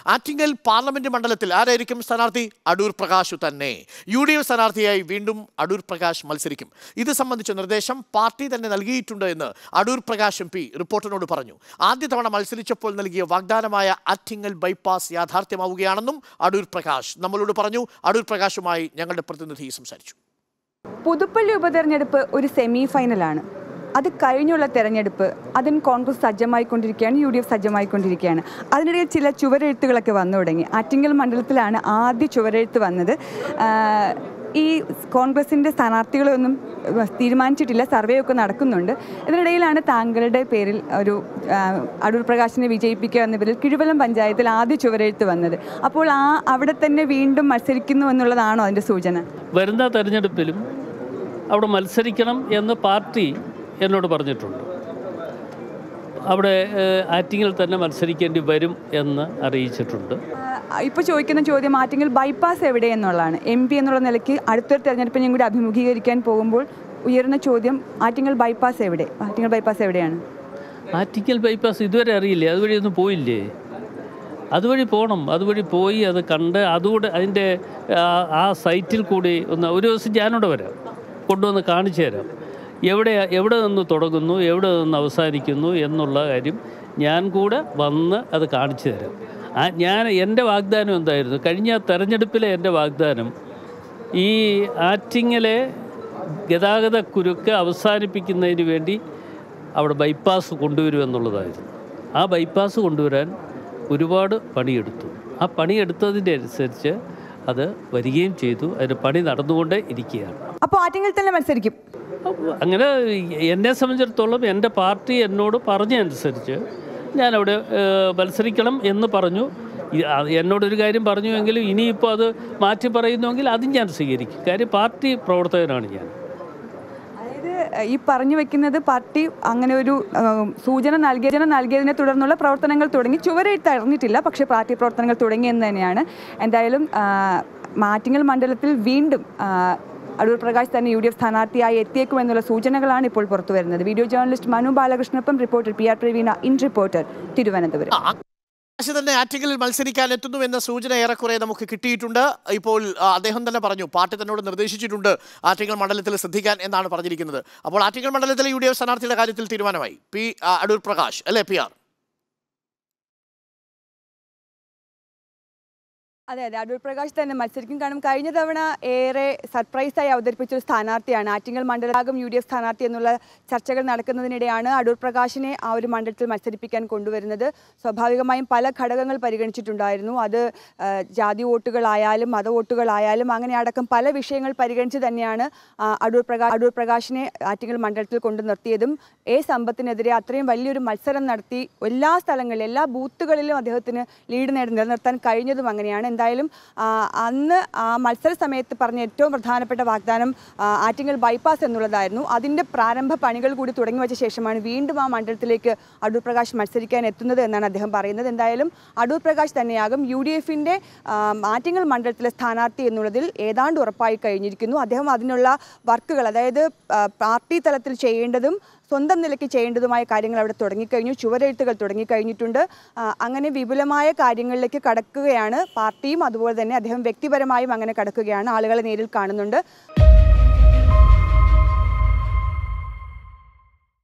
Attingal parliament മണ്ഡലത്തിൽ ആരായിരിക്കും സ്ഥാനാർത്ഥി അടൂർ പ്രകാശ് തന്നെ യു ഡി എഫ് സ്ഥാനാർത്ഥിയായി വീണ്ടും അടൂർ പ്രകാശ് മത്സരിക്കും ഇത് സംബന്ധിച്ച നിർദ്ദേശം പാർട്ടി തന്നെ നൽകിയിട്ടുണ്ട് എന്ന് അടൂർ പ്രകാശ് എം പി റിപ്പോർട്ടറിനോട് പറഞ്ഞു ആദ്യ തവണ മത്സരിച്ചപ്പോൾ നൽകിയ വാഗ്ദാനമായ ആറ്റിങ്ങൽ ബൈപ്പാസ് യാഥാർത്ഥ്യമാവുകയാണെന്നും അടൂർ പ്രകാശ് നമ്മളോട് പറഞ്ഞു അടൂർ പ്രകാശുമായി ഞങ്ങളുടെ പ്രതിനിധി സംസാരിച്ചു പുതുപ്പള്ളി ഉപതെരഞ്ഞെടുപ്പ് ഒരു സെമി ഫൈനലാണ് അത് കഴിഞ്ഞുള്ള തെരഞ്ഞെടുപ്പ് അതിന് കോൺഗ്രസ് സജ്ജമായിക്കൊണ്ടിരിക്കുകയാണ് യു ഡി എഫ് സജ്ജമായിക്കൊണ്ടിരിക്കുകയാണ് അതിനിടയിൽ ചില ചുവരെഴുത്തുകളൊക്കെ വന്നു തുടങ്ങി ആറ്റിങ്ങൽ മണ്ഡലത്തിലാണ് ആദ്യ ചുവരെഴുത്ത് വന്നത് ആഹ് ഈ കോൺഗ്രസിൻ്റെ സ്ഥാനാർത്ഥികളൊന്നും തീരുമാനിച്ചിട്ടില്ല സർവേ ഒക്കെ നടക്കുന്നുണ്ട് ഇതിനിടയിലാണ് താങ്കളുടെ പേരിൽ ഒരു ആഹ് അടൂർ പ്രകാശിനെ വിജയിപ്പിക്കുക എന്ന പേരിൽ കിഴുവലം പഞ്ചായത്തിൽ ആദ്യ ചുവരെഴുത്ത് വന്നത് അപ്പോൾ ആ അവിടെ തന്നെ വീണ്ടും മത്സരിക്കുന്നു എന്നുള്ളതാണോ അതിൻ്റെ സൂചന വരുന്ന തെരഞ്ഞെടുപ്പിലും അവിടെ മത്സരിക്കണം എന്ന് പാർട്ടി എന്നോട് പറഞ്ഞിട്ടുണ്ട് അവിടെ ഏഹ്, ആറ്റിങ്ങിൽ തന്നെ മത്സരിക്കേണ്ടി വരും എന്ന് അറിയിച്ചിട്ടുണ്ട് ഇപ്പോൾ ചോദിക്കുന്ന ചോദ്യം ആറ്റിങ്ങൽ ബൈപ്പാസ് എവിടെ എന്നുള്ളതാണ് എം പി എന്നുള്ള നിലയ്ക്ക് അടുത്തൊരു തെരഞ്ഞെടുപ്പിനെയും കൂടി അഭിമുഖീകരിക്കാൻ പോകുമ്പോൾ ഉയർന്ന ചോദ്യം ആറ്റിങ്ങൽ ബൈപ്പാസ് എവിടെ ആറ്റിങ്ങൽ ബൈപ്പാസ് എവിടെയാണ് ആറ്റിക്കൽ ബൈപ്പാസ് ഇതുവരെ അറിയില്ലേ അതുവഴി ഒന്നും പോയില്ലേ അതുവഴി പോകണം അതുവഴി പോയി അത് കണ്ട് അതുകൂടെ അതിൻ്റെ ആ- ആ സൈറ്റിൽ കൂടി ഒന്ന് ഒരു ദിവസം ഞാനിവിടെ വരാം കൊണ്ടുവന്ന് കാണിച്ചു തരാം എവിടെ എവിടെ നിന്ന് തുടങ്ങുന്നു എവിടെ നിന്ന് അവസാനിക്കുന്നു എന്നുള്ള കാര്യം ഞാൻ കൂടെ വന്ന് അത് കാണിച്ചു തരാം ആ ഞാൻ എൻ്റെ വാഗ്ദാനം എന്തായിരുന്നു കഴിഞ്ഞ തെരഞ്ഞെടുപ്പിലെ എൻ്റെ വാഗ്ദാനം ഈ ആറ്റിങ്ങലെ ഗതാഗത കുരുക്ക് അവസാനിപ്പിക്കുന്നതിന് വേണ്ടി അവിടെ ബൈപ്പാസ് കൊണ്ടുവരുമെന്നുള്ളതായിരുന്നു ആ ബൈപ്പാസ് കൊണ്ടുവരാൻ ഒരുപാട് പണിയെടുത്തു ആ പണിയെടുത്തതിൻ്റെ അനുസരിച്ച് അത് വരികയും ചെയ്തു അതിന് പണി നടന്നുകൊണ്ടേ ഇരിക്കുകയാണ് അപ്പോൾ ആറ്റിങ്ങൽ തന്നെ മത്സരിക്കും അപ്പോൾ അങ്ങനെ എന്നെ സംബന്ധിച്ചിടത്തോളം എൻ്റെ പാർട്ടി എന്നോട് പറഞ്ഞതനുസരിച്ച് ഞാനവിടെ ഏഹ്, മത്സരിക്കണം എന്ന് പറഞ്ഞു ഈ- അത് എന്നോടൊരു കാര്യം പറഞ്ഞുവെങ്കിലും ഇനിയിപ്പോൾ അത് മാറ്റി പറയുന്നുവെങ്കിൽ അതും ഞാൻ സ്വീകരിക്കും കാര്യം പാർട്ടി പ്രവർത്തകനാണ് ഞാൻ അതായത് ഈ പറഞ്ഞു വെക്കുന്നത് പാർട്ടി അങ്ങനെ ഒരു ഉം, സൂചന നൽകിയ സൂചന നൽകിയതിനെ തുടർന്നുള്ള പ്രവർത്തനങ്ങൾ തുടങ്ങി ചുവരെഴുത്ത് അറിഞ്ഞിട്ടില്ല പക്ഷേ പാർട്ടി പ്രവർത്തനങ്ങൾ തുടങ്ങിയെന്ന് തന്നെയാണ് എന്തായാലും ആ, മാറ്റിങ്ങൽ മണ്ഡലത്തിൽ വീണ്ടും ആ, അടൂർ പ്രകാശ് തന്നെ യു ഡി എഫ് സ്ഥാനാർത്ഥിയായി എത്തിയേക്കുമെന്നുള്ള സൂചനകളാണ് ഇപ്പോൾ പുറത്തു വരുന്നത് വീഡിയോ ജേർണലിസ്റ്റ് മനു ബാലകൃഷ്ണനൊപ്പം റിപ്പോർട്ടർ പി ആർ പ്രവീണ ഇൻ റിപ്പോർട്ടർ തിരുവനന്തപുരം ആ, ആകാശ് തന്നെ ആറ്റിങ്ങലിൽ മത്സരിക്കാൻ എത്തുന്നു എന്ന സൂചന ഏറെക്കുറെ നമുക്ക് കിട്ടിയിട്ടുണ്ട് ഇപ്പോൾ ആ, അദ്ദേഹം തന്നെ പറഞ്ഞു പാർട്ടി തന്നോട് നിർദ്ദേശിച്ചിട്ടുണ്ട് ആറ്റിങ്ങൽ മണ്ഡലത്തിൽ ശ്രദ്ധിക്കാൻ എന്നാണ് പറഞ്ഞിരിക്കുന്നത് അപ്പോൾ ആറ്റിങ്ങൽ മണ്ഡലത്തിലെ യു ഡി എഫ് സ്ഥാനാർത്ഥിയുടെ കാര്യത്തിൽ തീരുമാനമായി പി ആ, അടൂർ പ്രകാശ് അല്ലേ പി ആർ അതെ അതെ അടൂർ പ്രകാശ് തന്നെ മത്സരിക്കും കാരണം കഴിഞ്ഞ തവണ ഏറെ സർപ്രൈസായി അവതരിപ്പിച്ച ഒരു സ്ഥാനാർത്ഥിയാണ് ആറ്റിങ്ങൽ മണ്ഡലഭാഗം യു ഡി എഫ് സ്ഥാനാർത്ഥി എന്നുള്ള ചർച്ചകൾ നടക്കുന്നതിനിടെയാണ് അടൂർ പ്രകാശിനെ ആ ഒരു മണ്ഡലത്തിൽ മത്സരിപ്പിക്കാൻ കൊണ്ടുവരുന്നത് സ്വാഭാവികമായും പല ഘടകങ്ങൾ പരിഗണിച്ചിട്ടുണ്ടായിരുന്നു അത് ആ, ജാതി വോട്ടുകളായാലും മത വോട്ടുകളായാലും അങ്ങനെ അടക്കം പല വിഷയങ്ങൾ പരിഗണിച്ച് തന്നെയാണ് ആ, അടൂർ പ്രകാശ് അടൂർ പ്രകാശിനെ ആറ്റിങ്ങൽ മണ്ഡലത്തിൽ കൊണ്ടു നിർത്തിയതും എ സമ്പത്തിനെതിരെ അത്രയും വലിയൊരു മത്സരം നടത്തി എല്ലാ സ്ഥലങ്ങളിലും എല്ലാ ബൂത്തുകളിലും അദ്ദേഹത്തിന് ലീഡ് നേടി നിലനിർത്താൻ കഴിഞ്ഞതും അങ്ങനെയാണ് എന്തായാലും ആ, അന്ന് ആ മത്സര സമയത്ത് പറഞ്ഞ ഏറ്റവും പ്രധാനപ്പെട്ട വാഗ്ദാനം ആ, ആറ്റിങ്ങൽ ബൈപ്പാസ് എന്നുള്ളതായിരുന്നു അതിൻ്റെ പ്രാരംഭ പണികൾ കൂടി തുടങ്ങി വെച്ച ശേഷമാണ് വീണ്ടും ആ മണ്ഡലത്തിലേക്ക് അടൂർ പ്രകാശ് മത്സരിക്കാൻ എത്തുന്നത് എന്നാണ് അദ്ദേഹം പറയുന്നത് എന്തായാലും അടൂർ പ്രകാശ് തന്നെയാകും യു ഡി എഫിൻ്റെ ആറ്റിങ്ങൽ മണ്ഡലത്തിലെ സ്ഥാനാർത്ഥി എന്നുള്ളതിൽ ഏതാണ്ട് ഉറപ്പായി കഴിഞ്ഞിരിക്കുന്നു അദ്ദേഹം അതിനുള്ള വർക്കുകൾ അതായത് ആ, പാർട്ടി തലത്തിൽ ചെയ്യേണ്ടതും സ്വന്തം നിലയ്ക്ക് ചെയ്യേണ്ടതുമായ കാര്യങ്ങൾ അവിടെ തുടങ്ങിക്കഴിഞ്ഞു ചുവരെഴുത്തുകൾ തുടങ്ങിക്കഴിഞ്ഞിട്ടുണ്ട് ആ, അങ്ങനെ വിപുലമായ കാര്യങ്ങളിലേക്ക് കടക്കുകയാണ് പാർട്ടിയും അതുപോലെ തന്നെ അദ്ദേഹം വ്യക്തിപരമായും അങ്ങനെ കടക്കുകയാണ് ആളുകളെ നേരിൽ കാണുന്നുണ്ട്